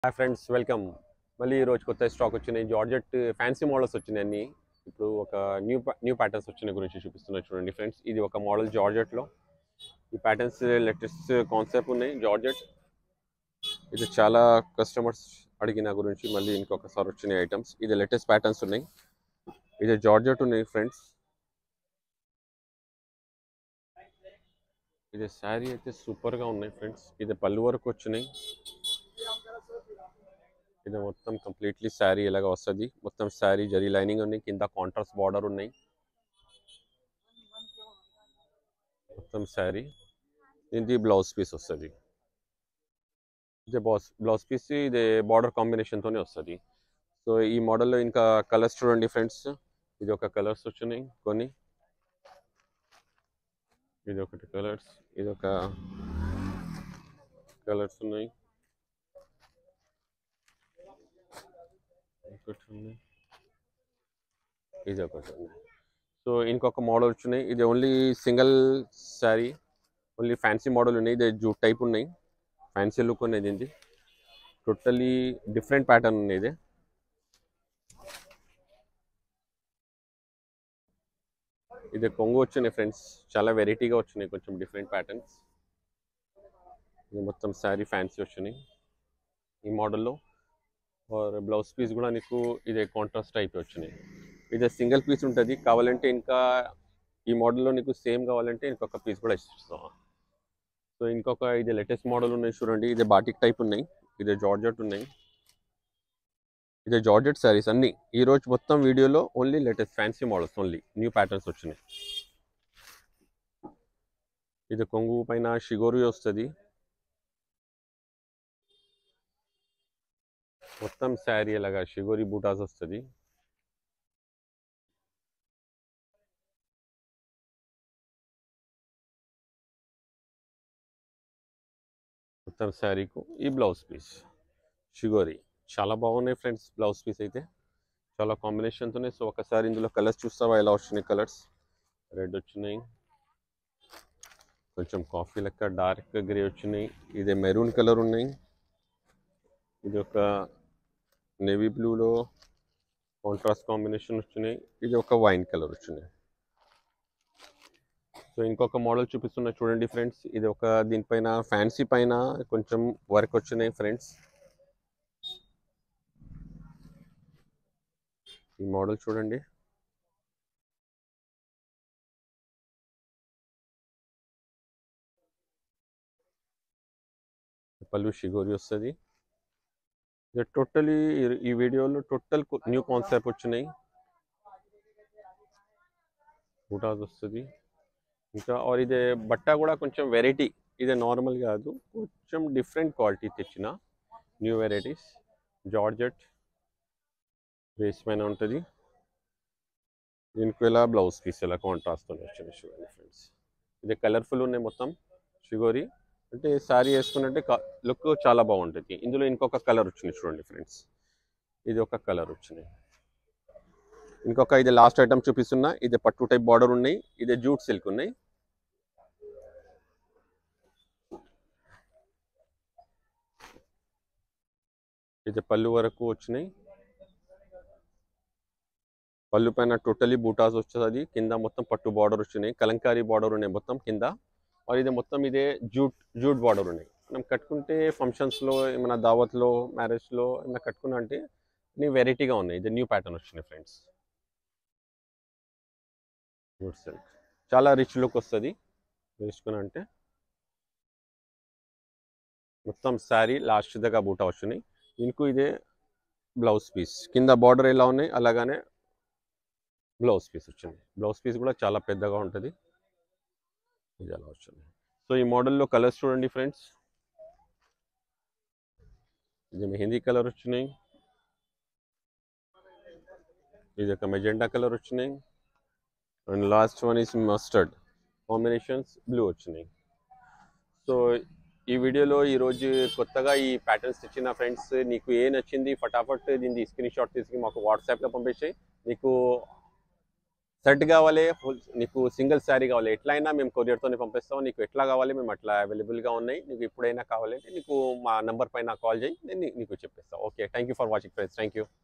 hi friends welcome మళ్ళీ ఈరోజు కొత్త స్టాక్ వచ్చినాయి జార్జెట్ ఫ్యాన్సీ మోడల్స్ వచ్చినాయి అన్ని ఇప్పుడు ఒక న్యూ న్యూ ప్యాటర్న్స్ వచ్చిన గురించి చూపిస్తున్నా చూడండి ఫ్రెండ్స్ ఇది ఒక మోడల్ జార్జెట్లో ఈ ప్యాటర్న్స్ లేటెస్ట్ కాన్సెప్ట్ ఉన్నాయి జార్జెట్ ఇది చాలా కస్టమర్స్ అడిగిన గురించి మళ్ళీ ఇంకొకసారి వచ్చినాయి ఐటమ్స్ ఇది లేటెస్ట్ ప్యాటర్న్స్ ఉన్నాయి ఇది జార్జెట్ ఉన్నాయి ఫ్రెండ్స్ ఇది శారీ అయితే సూపర్గా ఉన్నాయి ఫ్రెండ్స్ ఇది పళ్ళు వరకు వచ్చినాయి ఇది మొత్తం కంప్లీట్లీ శారీ ఇలాగ వస్తుంది మొత్తం శారీ జరీ లైనింగ్ ఉన్నాయి కింద కాంట్రాస్ట్ బార్డర్ ఉన్నాయి మొత్తం శారీ ఇది బ్లౌజ్ పీస్ వస్తుంది ఇది బాస్ బ్లౌజ్ పీస్ ఇది బార్డర్ కాంబినేషన్తోనే వస్తుంది సో ఈ మోడల్లో ఇంకా కలర్స్ చూడండి ఫ్రెండ్స్ ఇది ఒక కలర్స్ వచ్చినాయి కొన్ని ఇది ఒకటి కలర్స్ ఇది ఒక కలర్స్ ఉన్నాయి ఒకటి ఉంది ఇది ఒకటి ఉంది సో ఇంకొక మోడల్ వచ్చినాయి ఇది only single sari only fancy model ఉన్నాయి ఇది జూట్ టైప్ ఉన్నాయి ఫ్యాన్సీ లుక్ ఉన్నది ఇది టోటలీ డిఫరెంట్ ప్యాటర్న్ ఉంది ఇది ఇది కొంగు వచ్చినాయి ఫ్రెండ్స్ చాలా వెరైటీగా వచ్చినాయి కొంచెం డిఫరెంట్ ప్యాటర్న్స్ ఇది మొత్తం శారీ ఫ్యాన్సీ వచ్చినాయి ఈ మోడల్లో ఆర్ బ్లౌజ్ పీస్ కూడా నీకు ఇదే కాంట్రాస్ట్ టైప్ వచ్చినాయి ఇది సింగిల్ పీస్ ఉంటుంది కావాలంటే ఇంకా ఈ మోడల్లో నీకు సేమ్ కావాలంటే ఇంకొక పీస్ కూడా ఇస్తాం సో ఇంకొక ఇది లేటెస్ట్ మోడల్ ఉన్నాయి చూడండి ఇది బాటిక్ టైప్ ఉన్నాయి ఇది జార్జెట్ ఉన్నాయి ఇది జార్జెట్ శారీస్ అన్ని ఈ రోజు మొత్తం వీడియోలో only latest fancy models only new patterns వచ్చినాయి ఇది కొంగు పైన షిగోరి వస్తుంది మొత్తం శారీ అలాగా షిగోరి బూటాస్ వస్తుంది మొత్తం శారీకు ఈ బ్లౌజ్ పీస్ షిగోరి చాలా బాగున్నాయి ఫ్రెండ్స్ బ్లౌజ్ పీస్ అయితే చాలా కాంబినేషన్తోనే సో ఒకసారి ఇందులో కలర్స్ చూస్తావా ఎలా వచ్చినాయి కలర్స్ రెడ్ వచ్చినాయి కొంచెం కాఫీ లెక్క డార్క్ గ్రే వచ్చినాయి ఇది మెరూన్ కలర్ ఉన్నాయి ఇది ఒక నేవీ బ్లూలో కాంట్రాస్ట్ కాంబినేషన్ వచ్చినాయి ఇది ఒక వైన్ కలర్ వచ్చినాయి సో ఇంకొక మోడల్ చూపిస్తున్నా చూడండి ఫ్రెండ్స్ ఇది ఒక దీనిపైన ఫ్యాన్సీ పైన కొంచెం వర్క్ వచ్చినాయి ఫ్రెండ్స్ ఈ మోడల్ చూడండి పళ్ళు షిగోరి వస్తుంది ఇది టోటలీ ఈ వీడియోలో టోటల్ న్యూ కాన్సెప్ట్ వచ్చినాయి బూటాస్ వస్తుంది ఇంకా ఆర్ ఇది బట్ట కూడా కొంచెం వెరైటీ ఇది నార్మల్ కాదు కొంచెం డిఫరెంట్ క్వాలిటీ తెచ్చిన న్యూ వెరైటీస్ జార్జెట్ బేస్ పైన ఉంటుంది దీనికి ఇలా బ్లౌజ్ పీస్ ఇలా కాంట్రాస్ట్తో వచ్చింది చూడండి ఫ్రెండ్స్ ఇది కలర్ఫుల్ ఉన్నాయి మొత్తం షుగోరీ అంటే శారీ వేసుకున్నట్టే లుక్ చాలా బాగుంటుంది ఇందులో ఇంకొక కలర్ వచ్చింది చూడండి ఫ్రెండ్స్ ఇది ఒక కలర్ వచ్చినాయి ఇంకొక ఇది లాస్ట్ ఐటమ్ చూపిస్తున్నా ఇది పట్టు టైప్ బార్డర్ ఉన్నాయి ఇది జూట్ సిల్క్ ఉన్నాయి ఇది పళ్ళు వరకు వచ్చినాయి పళ్ళు పైన టోటలీ బూటాస్ వచ్చేది కింద మొత్తం పట్టు బార్డర్ వచ్చినాయి కలంకారీ బార్డర్ ఉన్నాయి మొత్తం కింద మరి ఇది మొత్తం ఇదే జూట్ జూట్ బార్డర్ ఉన్నాయి మనం కట్టుకుంటే ఫంక్షన్స్లో ఏమైనా దావత్లో మ్యారేజ్లో ఏమైనా కట్టుకున్నా అంటే నీ వెరైటీగా ఉన్నాయి ఇది న్యూ ప్యాటర్న్ వచ్చినాయి ఫ్రెండ్స్ జూట్ సిల్క్ చాలా రిచ్ లుక్ వస్తుంది వేసుకున్నా అంటే మొత్తం శారీ లాస్ట్ దగ్గర బూటా వచ్చినాయి ఇంకూ ఇదే బ్లౌజ్ పీస్ కింద బార్డర్ ఎలా ఉన్నాయి అలాగానే బ్లౌజ్ పీస్ వచ్చింది బ్లౌజ్ పీస్ కూడా చాలా పెద్దగా ఉంటుంది ఇది అలా వచ్చింది సో ఈ మోడల్లో కలర్స్ చూడండి ఫ్రెండ్స్ ఇది మెహందీ కలర్ వచ్చినాయి ఇది ఒక మెజెండా కలర్ వచ్చినాయి and last one is mustard combinations blue వచ్చినాయి సో ఈ వీడియోలో ఈరోజు కొత్తగా ఈ ప్యాటర్న్స్ తెచ్చిన ఫ్రెండ్స్ నీకు ఏ నచ్చింది ఫటాఫట్ దీన్ని స్క్రీన్ షాట్ తీసుకుని మాకు వాట్సాప్లో పంపించాయి నీకు సెట్ కావాలి full- నీకు సింగిల్ శారీ కావాలి ఎట్లయినా మేము కొరియర్తోనే పంపిస్తాం నీకు ఎట్లా కావాలి మేము అట్లా అవైలబుల్గా ఉన్నాయి నీకు ఎప్పుడైనా కావాలంటే నీకు మా నెంబర్ పైన కాల్ చేయి నేను నీ- నీకు చెప్పిస్తాను okay thank you for watching friends thank you